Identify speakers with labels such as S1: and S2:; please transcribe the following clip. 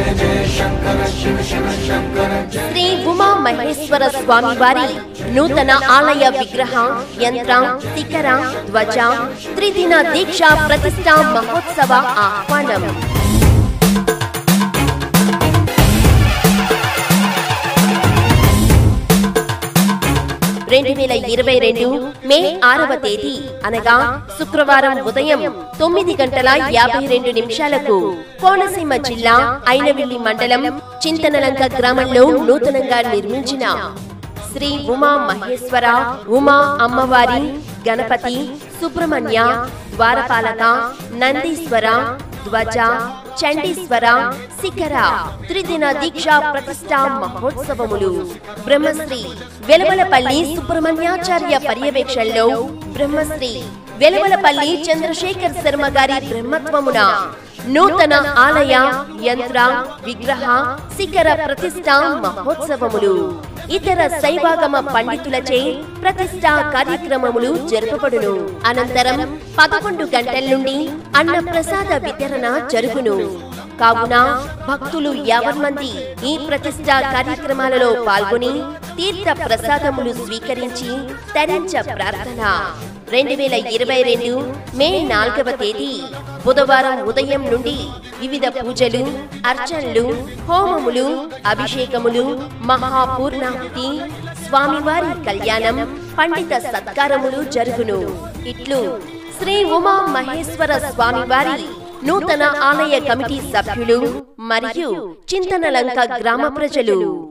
S1: శ్రీ ఉమా మహేశ్వర స్వామి వారి నూతన ఆలయ విగ్రహ యంత్ర శిఖర ధ్వజ త్రిదిన దీక్ష ప్రతిష్టా మహోత్సవ ఆహ్వానం రెండు వేల ఇరవై రెండు మే ఆరవ తేదీ అనగా శుక్రవారం ఉదయం తొమ్మిది గంటల యాభై రెండు నిమిషాలకు కోనసీమ జిల్లా ఐనవిల్లి మండలం చింతనలంక గ్రామంలో నూతనంగా నిర్మించిన శ్రీ ఉమా మహేశ్వర ఉమా అమ్మవారి గణపతి సుబ్రహ్మణ్య ద్వారపాలక నందీశ్వర ధ్వజ చండీశ్వర శిఖర త్రిదిన దీక్ష ప్రతిష్టా మహోత్సవములు బ్రహ్మశ్రీ వెలవలపల్లి సుబ్రహ్మణ్యాచార్య పర్యవేక్షణలో బ్రహ్మశ్రీ వెలవలపల్లి చంద్రశేఖర్ శర్మ గారి బ్రహ్మత్వమున నూతన ఆలయ యంత్ర విగ్రహ శిఖర ప్రతిష్టా మహోత్సవములు ఇతర శైవాగమ పండితులచే ప్రతిష్టా కార్యక్రమములు జరపబడును అనంతరం పదకొండు గంటల నుండి అన్న ప్రసాద వితరణ జరుగును కావున భక్తులు యావన్ మంది ఈ ప్రతిష్టా కార్యక్రమాలలో పాల్గొని తీర్థ ప్రసాదములు స్వీకరించి తరించ ప్రార్థన రెండు వేల ఇరవై రెండు మే నాలుగవ తేదీ బుధవారం ఉదయం నుండి వివిధ పూజలు అర్చనలు హోమములు అభిషేకములు మహాపూర్ణాహుతి స్వామివారి కళ్యాణం పండిత సత్కారములు జరుగును ఇట్లు శ్రీ ఉమా మహేశ్వర స్వామివారి నూతన ఆలయ కమిటీ సభ్యులు మరియు చింతనలంక గ్రామ ప్రజలు